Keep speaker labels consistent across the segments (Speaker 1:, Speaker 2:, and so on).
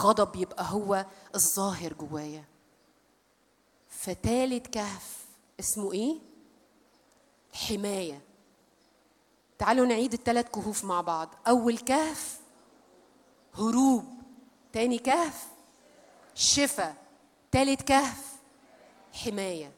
Speaker 1: الغضب يبقى هو الظاهر جوايا فتالت كهف اسمه ايه حمايه تعالوا نعيد الثلاث كهوف مع بعض اول كهف هروب تاني كهف شفاء تالت كهف حمايه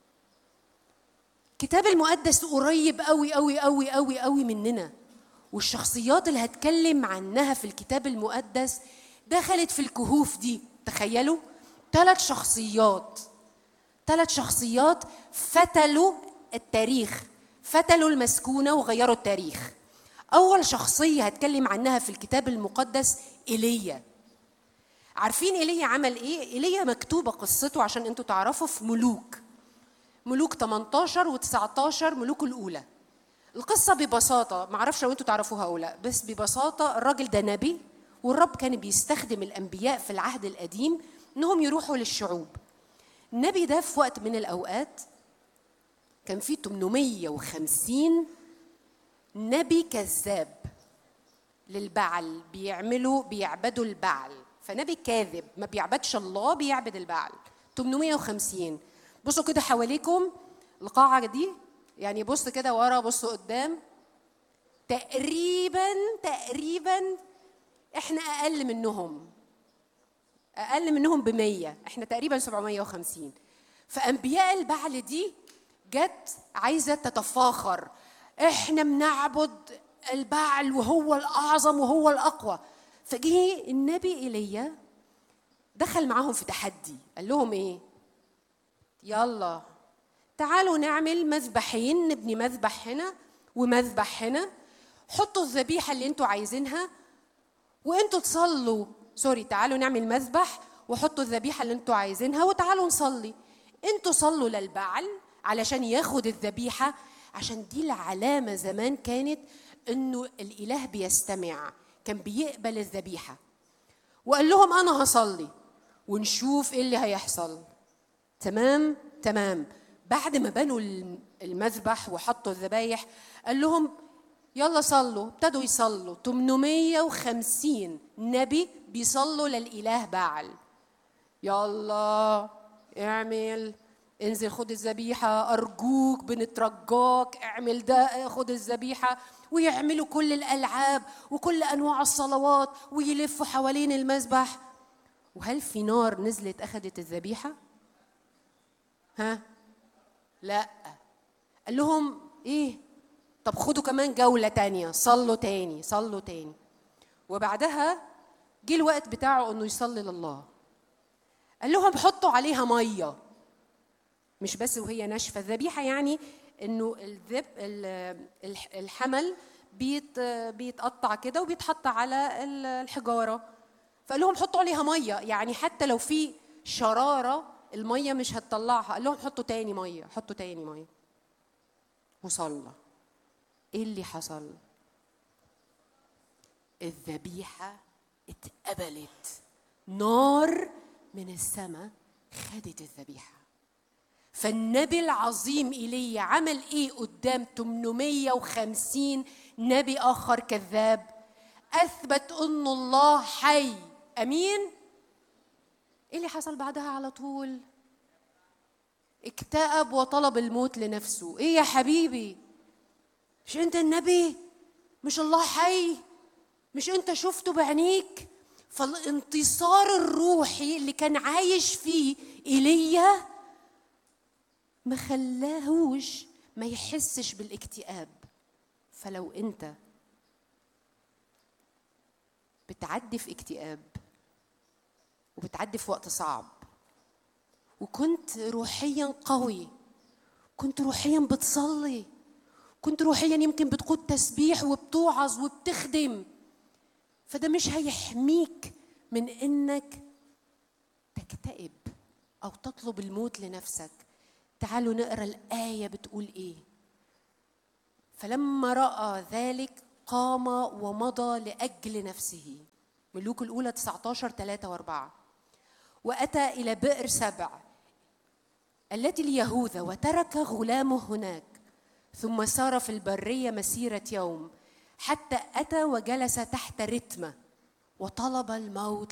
Speaker 1: الكتاب المقدس قريب قوي قوي قوي قوي قوي مننا والشخصيات اللي هتكلم عنها في الكتاب المقدس دخلت في الكهوف دي تخيلوا ثلاث شخصيات ثلاث شخصيات فتلوا التاريخ فتلوا المسكونة وغيروا التاريخ أول شخصية هتكلم عنها في الكتاب المقدس إيليا عارفين إيليا عمل إيه؟ إيليا مكتوبة قصته عشان أنتوا تعرفوا في ملوك ملوك 18 و19 ملوك الأولى القصة ببساطة معرفش لو أنتوا تعرفوها أو لا بس ببساطة الراجل ده نبي والرب كان بيستخدم الأنبياء في العهد القديم إنهم يروحوا للشعوب النبي ده في وقت من الأوقات كان في 850 نبي كذاب للبعل بيعملوا بيعبدوا البعل فنبي كاذب ما بيعبدش الله بيعبد البعل 850 بصوا كده حواليكم القاعة دي يعني بص كده ورا بصوا قدام تقريبا تقريبا احنا اقل منهم اقل منهم ب 100 احنا تقريبا 750 فانبياء البعل دي جت عايزه تتفاخر احنا بنعبد البعل وهو الاعظم وهو الاقوى فجه النبي ايليا دخل معاهم في تحدي قال لهم ايه يلا تعالوا نعمل مذبحين نبني مذبح هنا ومذبح هنا حطوا الذبيحه اللي انتوا عايزينها وانتوا تصلوا سوري تعالوا نعمل مذبح وحطوا الذبيحه اللي انتوا عايزينها وتعالوا نصلي انتوا صلوا للبعل علشان ياخد الذبيحه عشان دي العلامه زمان كانت انه الاله بيستمع كان بيقبل الذبيحه وقال لهم انا هصلي ونشوف ايه اللي هيحصل تمام تمام بعد ما بنوا المذبح وحطوا الذبايح قال لهم يلا صلوا ابتدوا يصلوا 850 نبي بيصلوا للإله بعل يلا اعمل انزل خد الذبيحة أرجوك بنترجاك اعمل ده خد الذبيحة ويعملوا كل الألعاب وكل أنواع الصلوات ويلفوا حوالين المذبح وهل في نار نزلت أخذت الذبيحة؟ ها؟ لا قال لهم إيه؟ طب خدوا كمان جولة تانية صلوا تاني صلوا تاني وبعدها جه الوقت بتاعه انه يصلي لله قال لهم حطوا عليها ميه مش بس وهي ناشفه الذبيحه يعني انه الذب الحمل بيت بيتقطع كده وبيتحط على الحجاره فقال لهم حطوا عليها ميه يعني حتى لو في شراره الميه مش هتطلعها قال لهم حطوا تاني ميه حطوا تاني ميه وصلى ايه اللي حصل الذبيحه اتقبلت نار من السماء خدت الذبيحه فالنبي العظيم ايليا عمل ايه قدام 850 نبي اخر كذاب اثبت ان الله حي امين ايه اللي حصل بعدها على طول اكتئب وطلب الموت لنفسه ايه يا حبيبي مش انت النبي مش الله حي مش انت شفته بعينيك فالانتصار الروحي اللي كان عايش فيه ايليا ما خلاهوش ما يحسش بالاكتئاب فلو انت بتعدي في اكتئاب وبتعدي في وقت صعب وكنت روحيا قوي كنت روحيا بتصلي كنت روحيا يمكن بتقود تسبيح وبتوعظ وبتخدم فده مش هيحميك من انك تكتئب او تطلب الموت لنفسك تعالوا نقرا الايه بتقول ايه فلما راى ذلك قام ومضى لاجل نفسه ملوك الاولى 19 3 و4 واتى الى بئر سبع التي ليهوذا وترك غلامه هناك ثم سار في البريه مسيره يوم حتى اتى وجلس تحت رتمه وطلب الموت